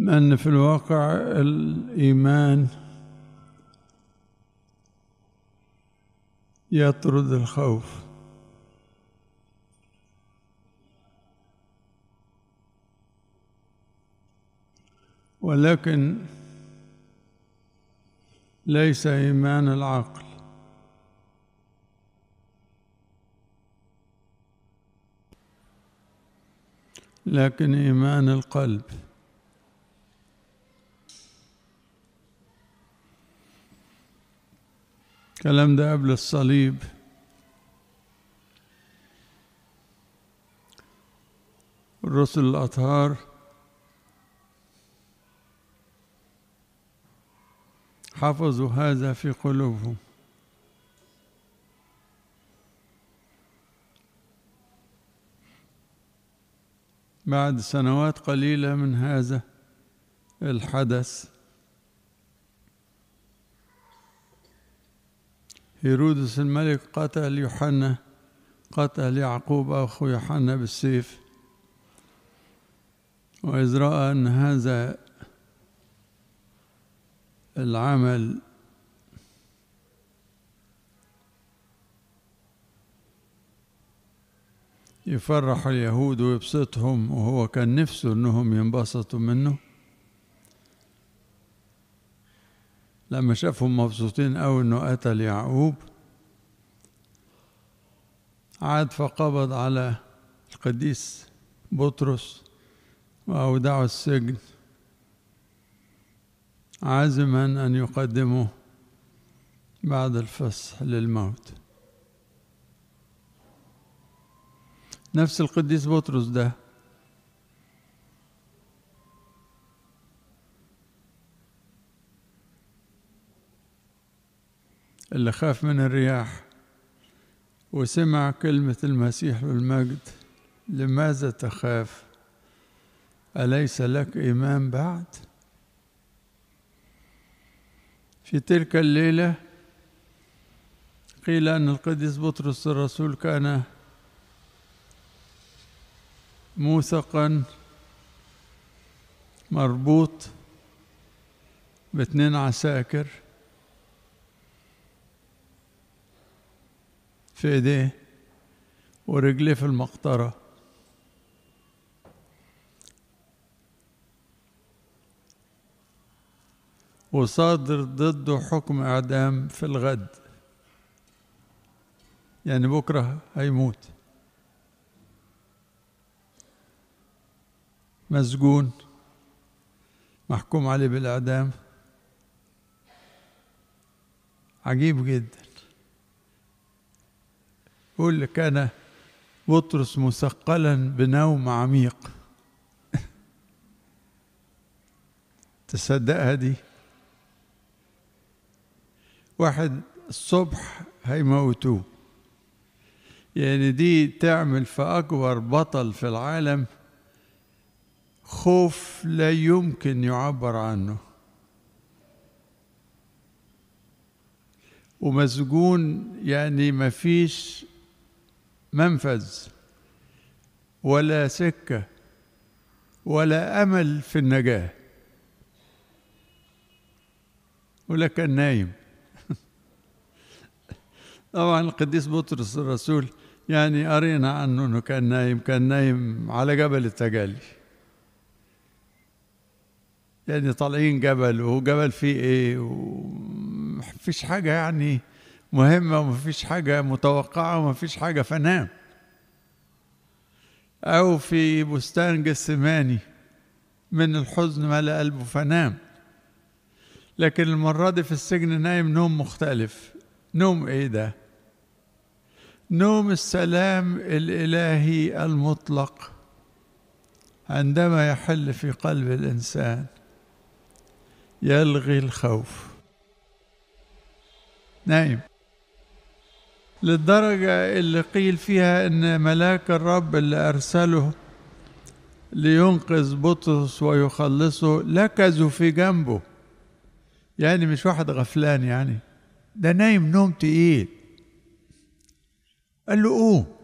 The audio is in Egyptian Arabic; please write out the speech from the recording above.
لأن في الواقع الإيمان يطرد الخوف ولكن ليس إيمان العقل لكن إيمان القلب الكلام ده قبل الصليب الرسل الأطهار حفظوا هذا في قلوبهم بعد سنوات قليلة من هذا الحدث هيرودس الملك قتل يوحنا قتل يعقوب أخو يوحنا بالسيف وإذ رأى أن هذا العمل يفرح اليهود ويبسطهم وهو كان نفسه انهم ينبسطوا منه لما شافهم مبسوطين قوي انه قتل يعقوب عاد فقبض على القديس بطرس واودعه السجن عازما ان يقدمه بعد الفصح للموت نفس القديس بطرس ده اللي خاف من الرياح وسمع كلمة المسيح والمجد لماذا تخاف أليس لك إيمان بعد في تلك الليلة قيل أن القديس بطرس الرسول كان موثقا مربوط باثنين عساكر في ايديه ورجليه في المقطرة وصادر ضده حكم إعدام في الغد يعني بكرة هيموت مسجون محكوم عليه بالإعدام عجيب جدا يقول لك كان بطرس مثقلا بنوم عميق تصدقها دي واحد الصبح هيموتوه يعني دي تعمل في أكبر بطل في العالم خوف لا يمكن يعبر عنه ومسجون يعني ما فيش منفذ ولا سكة ولا أمل في النجاة ولا كان نايم طبعا القديس بطرس الرسول يعني قرينا عنه انه كان نايم كان نايم على جبل التجلي يعني طالعين جبل وجبل فيه ايه ومفيش حاجة يعني مهمة ومفيش حاجة متوقعة ومفيش حاجة فنام أو في بستان جسماني من الحزن ملأ قلبه فنام لكن المرة دي في السجن نايم نوم مختلف نوم ايه ده نوم السلام الإلهي المطلق عندما يحل في قلب الإنسان يلغي الخوف نايم للدرجة اللي قيل فيها إن ملاك الرب اللي أرسله لينقذ بطرس ويخلصه لكزوا في جنبه يعني مش واحد غفلان يعني ده نايم نوم تقيل قال له قوم